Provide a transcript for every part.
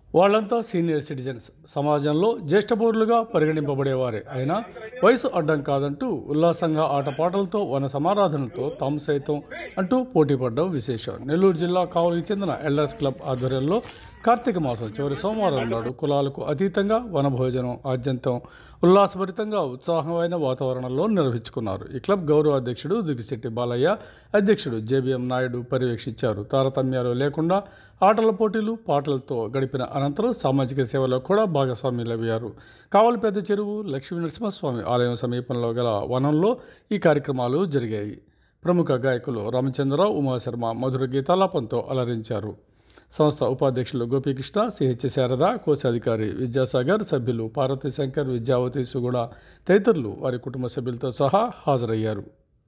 వాళ్ళంతా senior citizens సమాజంలో జ్యేష్ఠ పౌరులుగా పరిగణింపబడేవారే అయినా వయసు అడ్డం కాదంటూ ఉల్లాసంగా ఆటపాటలతో వన సమారాధనతో తాము సైతం అంటూ పోటీ పడడం విశేషం నెల్లూరు జిల్లా కావలికి చెందిన ఎల్డర్స్ క్లబ్ ఆధ్వర్యంలో కార్తీక మాసం చివరి సోమవారం నాడు కులాలకు అతీతంగా వనభోజనం ఆద్యంతం ఉల్లాసభరితంగా ఉత్సాహమైన వాతావరణంలో నిర్వహించుకున్నారు ఈ క్లబ్ గౌరవ అధ్యక్షుడు దుగిశెట్టి బాలయ్య అధ్యక్షుడు జేబీఎం నాయుడు పర్యవేక్షించారు తారతమ్యాలు లేకుండా ఆటల పోటీలు పాటలతో గడిపిన అనంతరం సామాజిక సేవలో కూడా భాగస్వామ్యులయ్యారు కావలి పెద్ద చెరువు లక్ష్మీ నరసింహస్వామి ఆలయం సమీపంలో గల వనంలో ఈ కార్యక్రమాలు జరిగాయి ప్రముఖ గాయకులు రామచంద్రరావు ఉమాశర్మ మధుర గీతాలాపంతో అలరించారు సంస్థ ఉపాధ్యక్షులు గోపీకృష్ణ సిహెచ్ శారద కోశాధికారి విద్యాసాగర్ సభ్యులు పార్వతీ శంకర్ విద్యావతి సుగుణ తదితరులు వారి కుటుంబ సభ్యులతో సహా హాజరయ్యారు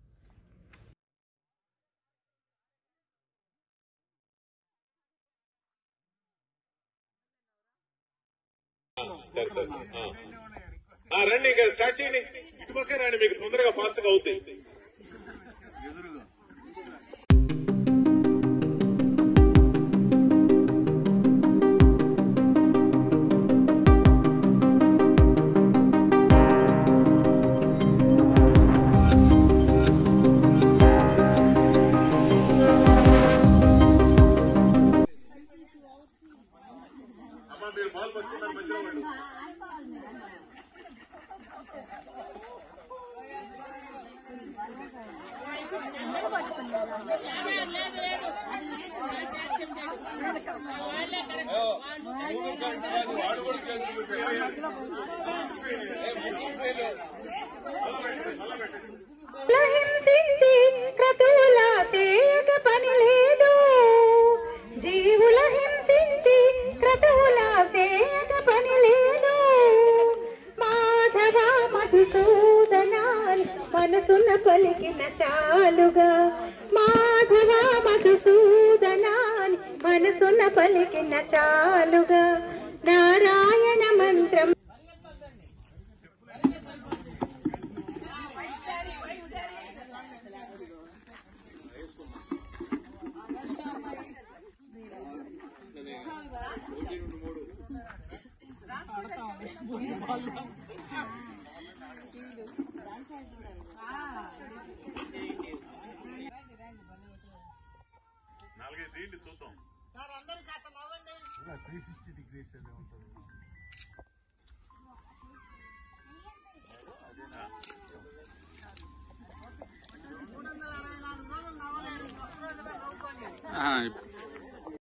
సరే సరే ఆ. ఆ, రండి ఇంకా స్టార్ట్ చేయండి ఇటు పక్క రండి మీకు తొందరగా ఫాస్ట్ గా అవుతాయి అమ్మా మీరు బాల్ పట్టుకున్నారు మధ్యలో వాళ్ళు హింసించి క్రతువుల సేయక పని లేదు జీవుల హింసించి క్రతువుల సేయక పని లేదు మాధవ మధుసూదనాన్ని మనసున పలికిన చాలుగా మాధవ మధుసూదనాన్ని మనసున పలికిన చాలుగా నారాయణ మంత్రం నాలుగైదు తీయండి చూద్దాం